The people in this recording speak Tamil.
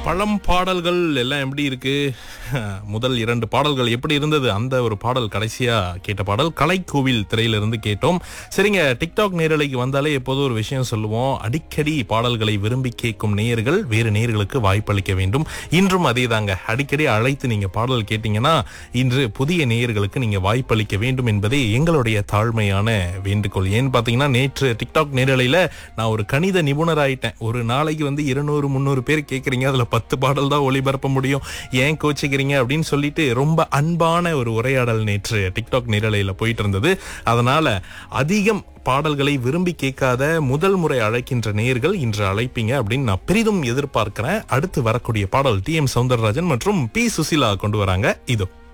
பழம் பாடல்கள் எல்லாம் எப்படி இருக்கு முதல் இரண்டு பாடல்கள் எப்படி இருந்தது அந்த ஒரு பாடல் கடைசியா கேட்ட பாடல் கலைக்கோவில் திரையிலிருந்து கேட்டோம் சரிங்க டிக்டாக் நேரலைக்கு வந்தாலே எப்போதும் ஒரு விஷயம் சொல்லுவோம் அடிக்கடி பாடல்களை விரும்பி கேட்கும் நேயர்கள் வேறு நேயர்களுக்கு வாய்ப்பளிக்க வேண்டும் இன்றும் அதே தாங்க அடிக்கடி அழைத்து நீங்க பாடல் கேட்டீங்கன்னா இன்று புதிய நேயர்களுக்கு நீங்க வாய்ப்பளிக்க வேண்டும் என்பதே எங்களுடைய தாழ்மையான வேண்டுகோள் ஏன்னு பாத்தீங்கன்னா நேற்று டிக்டாக் நேரலையில நான் ஒரு கணித நிபுணர் ஆயிட்டேன் ஒரு நாளைக்கு வந்து இருநூறு முந்நூறு பேர் கேட்குறீங்க அதுல பத்து பாடல் தான் ஒளிபரப்ப முடியும் ஏன் கோச்சிக்கிறீங்க அப்படின்னு சொல்லிட்டு ரொம்ப அன்பான ஒரு உரையாடல் நேற்று டிக்டாக் நேரலையில போயிட்டு இருந்தது அதனால அதிகம் பாடல்களை விரும்பி கேட்காத முதல் முறை அழைக்கின்ற நேயர்கள் இன்று அழைப்பீங்க அப்படின்னு நான் பெரிதும் எதிர்பார்க்கிறேன் அடுத்து வரக்கூடிய பாடல் டி எம் சவுந்தரராஜன் மற்றும் பி சுசிலா கொண்டு வராங்க இதோ